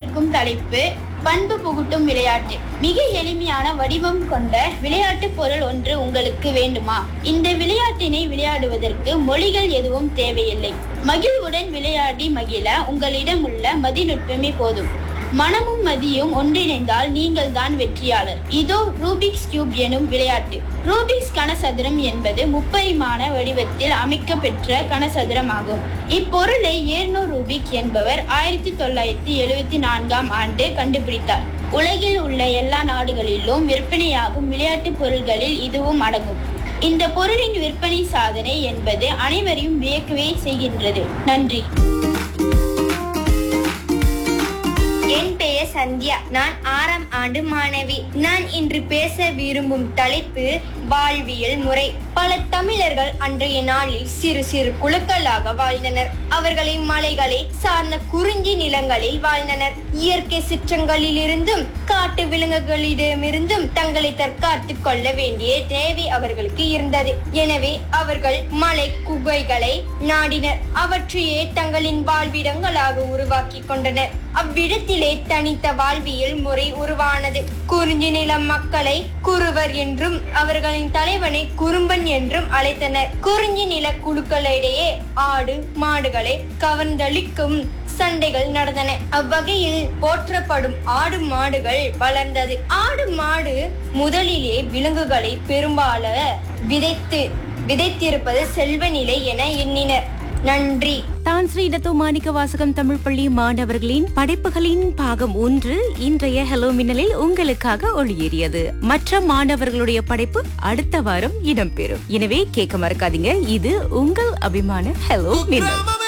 இருக்கும் தலைப்பு பண்பு புகுட்டும் விளையாட்டு மிக எளிமையான வடிவம் கொண்ட விளையாட்டு பொருள் ஒன்று உங்களுக்கு வேண்டுமா இந்த விளையாட்டினை விளையாடுவதற்கு மொழிகள் எதுவும் தேவையில்லை மகிழ்வுடன் விளையாடி மகிழ உங்களிடம் உள்ள மதிநுட்பமே போதும் மனமும் மதியும் ஒன்றிணைந்தால் நீங்கள் தான் வெற்றியாளர் இதோ ரூபிக்ஸ் கியூப் எனும் விளையாட்டு ரூபிக்ஸ் கனசதுரம் என்பது முப்பரிமாண வடிவத்தில் அமைக்கப்பெற்ற கனசதுரம் ஆகும் இப்பொருளை ஏர்னோ ரூபிக் என்பவர் ஆயிரத்தி தொள்ளாயிரத்தி எழுவத்தி நான்காம் ஆண்டு கண்டுபிடித்தார் உலகில் உள்ள எல்லா நாடுகளிலும் விற்பனையாகும் விளையாட்டு பொருள்களில் இதுவும் அடங்கும் இந்த பொருளின் விற்பனை சாதனை என்பது அனைவரையும் வியக்கவே செய்கின்றது நன்றி என் பெயர் சந்தியா நான் ஆறாம் ஆண்டு மாணவி நான் இன்று பேச விரும்பும் தலைப்பு வாழ்வியல் முறை பல தமிழர்கள் அன்றைய நாளில் சிறு சிறு குழுக்களாக வாழ்ந்தனர் அவர்களை மலைகளை சார்ந்த குறிஞ்சி நிலங்களில் வாழ்ந்தனர் இயற்கை சிற்றங்களில் இருந்தும் காட்டு விலங்குகளிடமிருந்தும் தங்களை தற்காத்துக் கொள்ள வேண்டிய தேவை அவர்களுக்கு இருந்தது எனவே அவர்கள் மலை குகைகளை நாடினர் அவற்றையே தங்களின் வாழ்விடங்களாக உருவாக்கி கொண்டனர் அவ்விடத்திலே தனித்த வாழ்வியல் முறை உருவானது குறிஞ்சி நில மக்களை குருவர் என்றும் அவர்களின் தலைவனை குறும்பன் என்றும் அழைத்தனர் குறிஞ்சி நில குழுக்களிடையே ஆடு மாடுகளை கவர்ந்தளிக்கும் சண்டைகள் நடந்தன அவ்வகையில் போற்றப்படும் ஆடு மாடுகள் வளர்ந்தது ஆடு மாடு முதலிலே விலங்குகளை பெரும்பால விதைத்து விதைத்திருப்பது செல்வ நிலை என எண்ணினர் நன்றி தான் ஸ்ரீ டத்தோ மாணிக்க வாசகம் தமிழ் பள்ளி மாணவர்களின் படைப்புகளின் பாகம் ஒன்று இன்றைய ஹலோ மின்னலில் உங்களுக்காக ஒளியேறியது மற்ற மாணவர்களுடைய படைப்பு அடுத்த வாரம் இடம்பெறும் எனவே கேட்க மறக்காதீங்க இது உங்கள் அபிமான ஹலோ மின்னல்